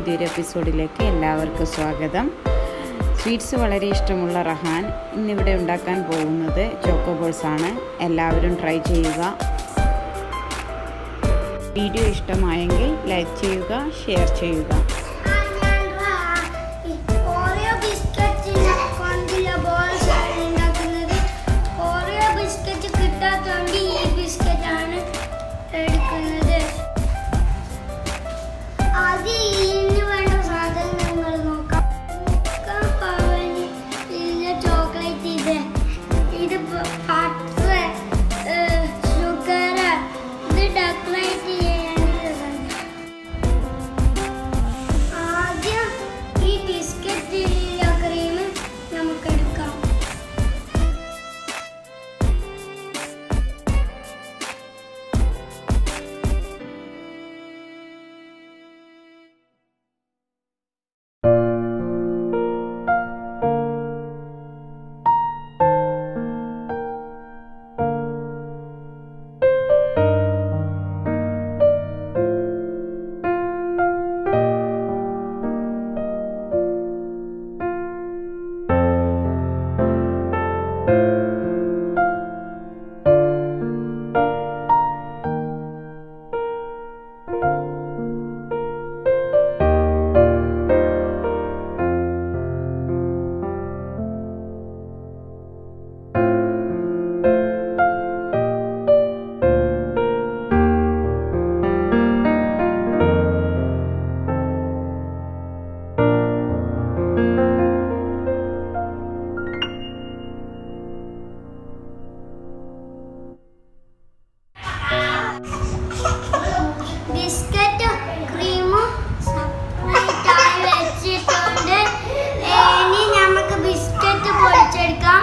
പുതിയൊരു എപ്പിസോഡിലേക്ക് എല്ലാവർക്കും സ്വാഗതം സ്വീറ്റ്സ് വളരെ ഇഷ്ടമുള്ള റഹാൻ ഇന്നിവിടെ ഉണ്ടാക്കാൻ പോകുന്നത് ചോക്കോബോൾസ് ആണ് എല്ലാവരും ട്രൈ ചെയ്യുക വീഡിയോ ഇഷ്ടമായെങ്കിൽ ലൈക്ക് ചെയ്യുക ഷെയർ ചെയ്യുക ഓറിയോ ബിസ്ക്കറ്റിനെ കൊണ്ടുള്ള ബോൾസ് ആണ് ഉണ്ടാക്കുന്നത് ഓറിയോ ബിസ്ക്കറ്റ് കിട്ടാത്തതുകൊണ്ട് ഈ ബിസ്ക്കറ്റാണ് എടുക്കുന്നത് ആദ്യം ഇതിന് വേണ്ട സാധനങ്ങൾ നോക്കാം മുക്കാൽ പവന് ഇല്ല ചോക്ലേറ്റ് ഇത് ഇത് ബട്ടർ ഷുഗർ ഇത് ഡെക്കറേറ്റ് ചെയ്യാനുള്ളതാണ് ആദ്യം ഈ ബിസ്ക്കറ്റിലുള്ള ക്രീം നമുക്ക് എടുക്കാം ബിസ്ക്കറ്റ് ക്രീമും സെപ്പറേറ്റ് ആയി വെച്ചിട്ടുണ്ട് ഇനി നമുക്ക് ബിസ്ക്കറ്റ് പൊടിച്ചെടുക്കാം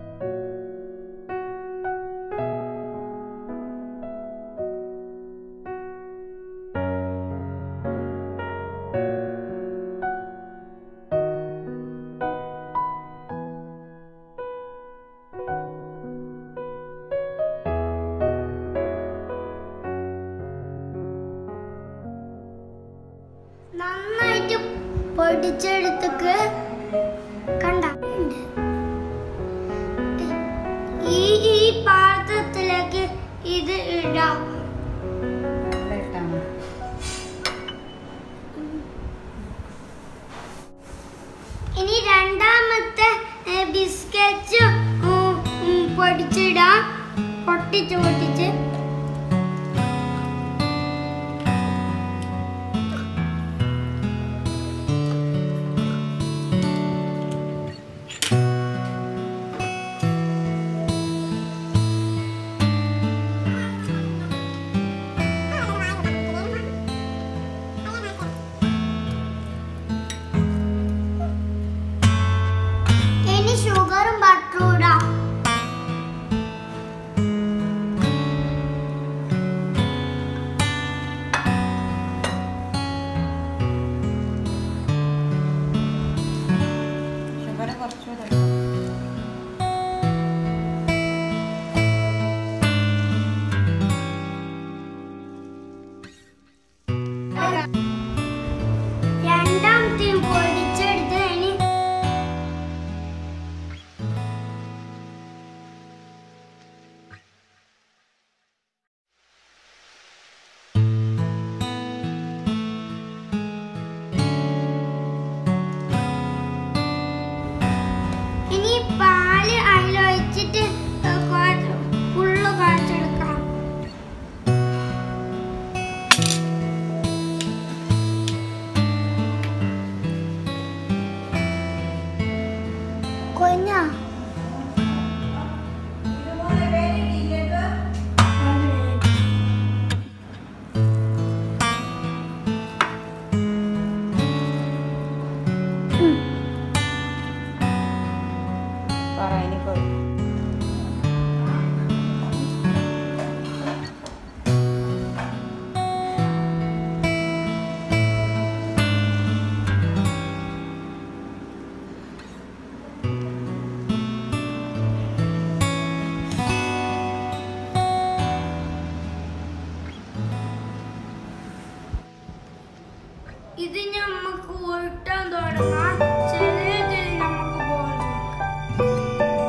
നന്നായിട്ട് പൊടിച്ചെടുത്തേക്ക് കണ്ട ഈ ഈ പാത്രത്തിലേക്ക് ഇത് ഇടാം ഇനി രണ്ടാമത്തെ ഏ, ബിസ്ക്കറ്റ് ഉം, ഉം, പൊടിച്ചിടാം പൊട്ടിച്ച് പൊട്ടിച്ച് ഇനി ഷുഗറും ബട്ടറും ഇടാം ഷുഗർ കുറച്ചുകൂടെ രണ്ടാമത്തെയും പൊടിച്ചെടുത്ത് ഇനി ഇനി പാല് അതിലൊഴിച്ചിട്ട് ഫുള്ള് കാച്ചെടുക്കാം കൊഞ്ഞ പറ ഇനി കൊ- ഇത് ഞമ്മക്ക് ഉരുട്ടാൻ തുടങ്ങാം ചെറിയതിൽ നമുക്ക് ബോൾസ് വെക്കാം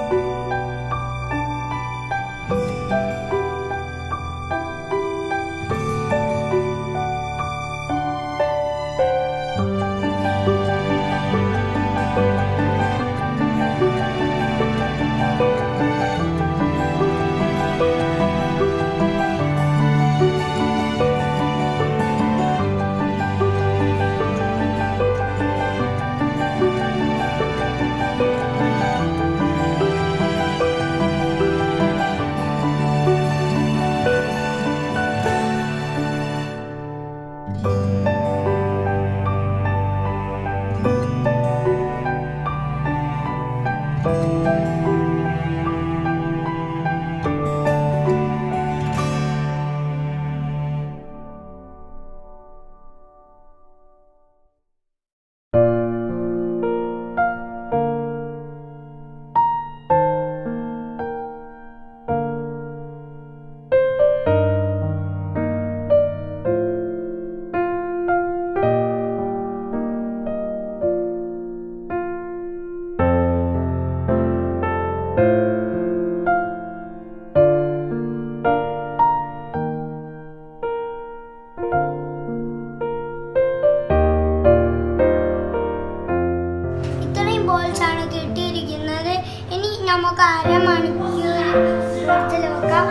ഇത്രയും ബോൾസ് ആണ് കിട്ടിയിരിക്കുന്നത് ഇനി നമുക്ക് അരമണിക്കൂർ ഫ്രിഡ്ജിൽ വെക്കാം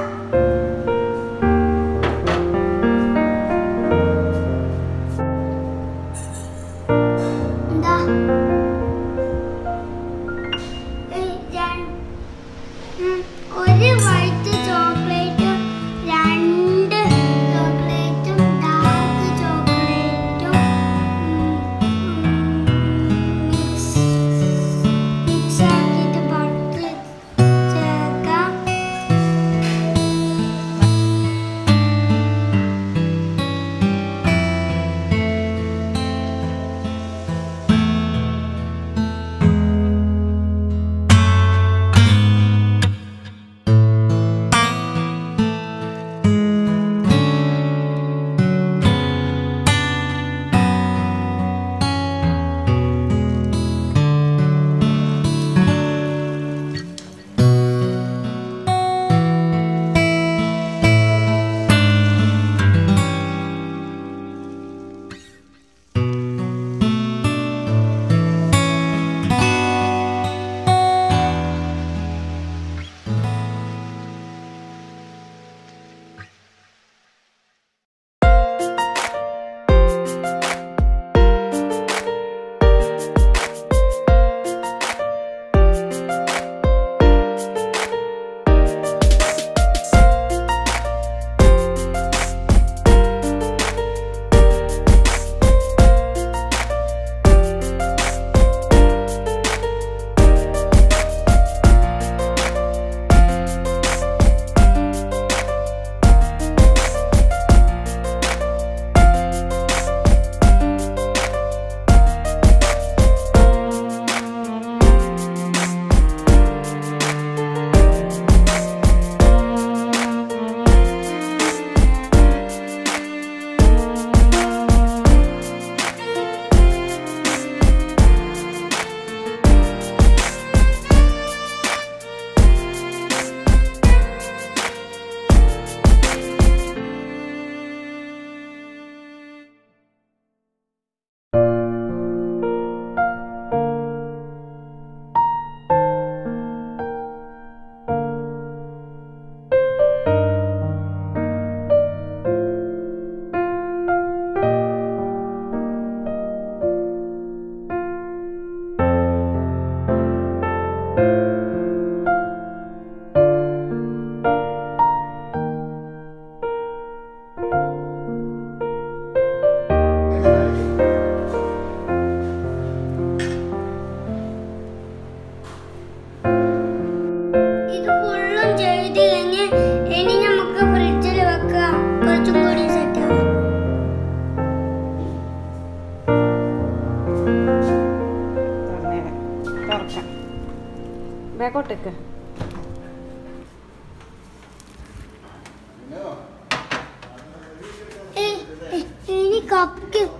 എന്താ ഈ രണ്ട് ഉം, ഒരു വൈറ്റ് ചോക്ലേറ്റും രണ്ട് ചോക്ലേറ്റും ഡാർക്ക് ചോക്ലേറ്റും മിക്സ് മിക്സ് ആക്കിയിട്ട് ബട്ടർ ചേർക്കാം ഇത് ഫുള്ളും ചെയ്ത് കഴിഞ്ഞ് ഇനി നമുക്ക് ഫ്രിഡ്ജിൽ വെക്കാം കുറച്ചും കൂടി സെറ്റ് ആവാം തുറന്നേരാം തുറക്കാം ബാക്കോട്ടേക്ക് ഏയ്, ഏയ്, ഇനി കപ്പ്